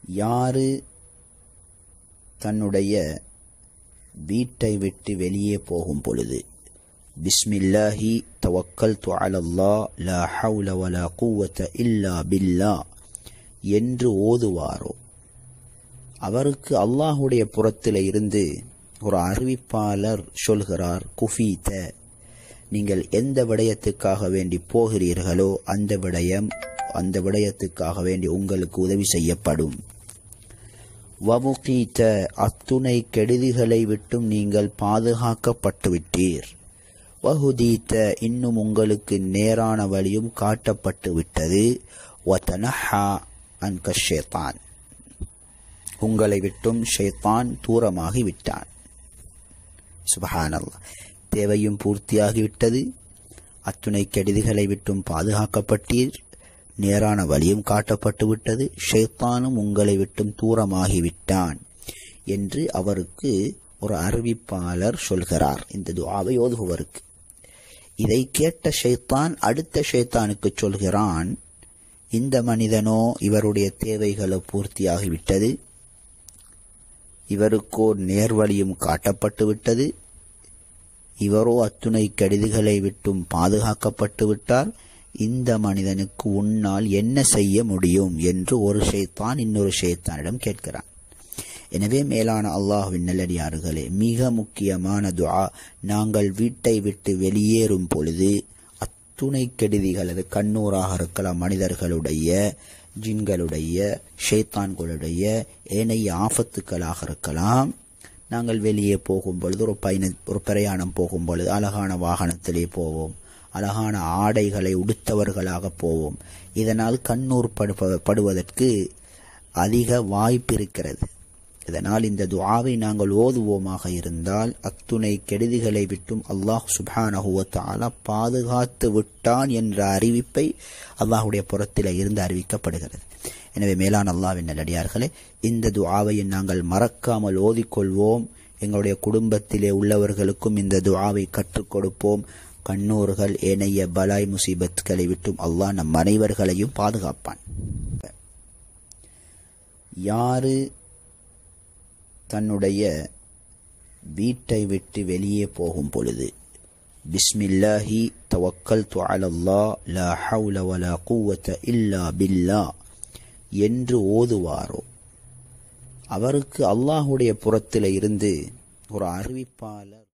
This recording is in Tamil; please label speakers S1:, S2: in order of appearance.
S1: யாரு தன்னுடைய வீட்டை விட்டு வெளியே போகும் பொழுது பிஸ்மில்லாஹி தவக்கல் அலல்லா லா ஹவுல வலா குவத்த இல்லா பில்லா என்று ஓதுவாரோ அவருக்கு அல்லாஹுடைய புறத்தில் இருந்து ஒரு அறிவிப்பாளர் சொல்கிறார் குஃபீத நீங்கள் எந்த விடயத்துக்காக வேண்டி போகிறீர்களோ அந்த விடயம் அந்த விடயத்துக்காக வேண்டி உங்களுக்கு உதவி செய்யப்படும் வமுகீத்த அத்துணை கெடுதிகளை விட்டும் நீங்கள் பாதுகாக்கப்பட்டு விட்டீர் வஹுதீத்த இன்னும் உங்களுக்கு நேரான வழியும் காட்டப்பட்டு விட்டது வதனஹா அன்க ஷேத்தான் உங்களை விட்டும் ஷேத்தான் தூரமாகி விட்டான் சுபஹானல்லா தேவையும் பூர்த்தியாகிவிட்டது அத்துணை கெடுதிகளை விட்டும் பாதுகாக்கப்பட்டீர் நேரான வழியும் காட்டப்பட்டு விட்டது ஷேத்தானும் உங்களை விட்டும் தூரமாகிவிட்டான் என்று அவருக்கு ஒரு அறிவிப்பாளர் சொல்கிறார் இந்த துவாவை ஓதுபவருக்கு இதை கேட்ட ஷைத்தான் அடுத்த ஷைத்தானுக்கு சொல்கிறான் இந்த மனிதனோ இவருடைய தேவைகளோ பூர்த்தியாகிவிட்டது இவருக்கோ நேர்வழியும் காட்டப்பட்டு விட்டது இவரோ அத்துணை கெடுதிகளை விட்டும் பாதுகாக்கப்பட்டு விட்டார் இந்த மனிதனுக்கு உன்னால் என்ன செய்ய முடியும் என்று ஒரு ஷைத்தான் இன்னொரு ஷைத்தானிடம் கேட்கிறான் எனவே மேலான அல்லாஹுவின் நல்லடியார்களே மிக முக்கியமான துஆ நாங்கள் வீட்டை விட்டு வெளியேறும் பொழுது அத்துணை கெடுதிகள் அது கண்ணூராக இருக்கலாம் மனிதர்களுடைய ஜின்களுடைய ஷைத்தான்களுடைய ஏனைய ஆபத்துக்களாக இருக்கலாம் நாங்கள் வெளியே போகும் பொழுது ஒரு பயண ஒரு பிரயாணம் போகும் பொழுது அழகான வாகனத்திலே போவோம் அழகான ஆடைகளை உடுத்தவர்களாக போவோம் இதனால் கண்ணூர் படுவதற்கு அதிக வாய்ப்பு இருக்கிறது இதனால் இந்த துஆவை நாங்கள் ஓதுவோமாக இருந்தால் அத்துணை கெடுதிகளை விட்டும் அல்லாஹ் சுபானஹுவத்தால பாதுகாத்து விட்டான் என்ற அறிவிப்பை அல்லாஹுடைய புறத்தில் இருந்து அறிவிக்கப்படுகிறது எனவே மேலான அல்லாவின் நல்லடியார்களே இந்த துஆவை நாங்கள் மறக்காமல் ஓதிக்கொள்வோம் எங்களுடைய குடும்பத்திலே உள்ளவர்களுக்கும் இந்த துஆவை கற்றுக் கொடுப்போம் கண்ணூர்கள் ஏனைய பலாய் முசீபத்களை விட்டும் அல்லாஹ் நம் அனைவர்களையும் பாதுகாப்பான் யாரு தன்னுடைய வீட்டை விட்டு வெளியே போகும் பொழுது பிஸ்மில்லாஹி தவக்கல் அலல்லா லா ஹவுல வலா குவத்த இல்லா பில்லா என்று ஓதுவாரோ அவருக்கு அல்லாஹுடைய புறத்தில் இருந்து ஒரு அறிவிப்பாளர்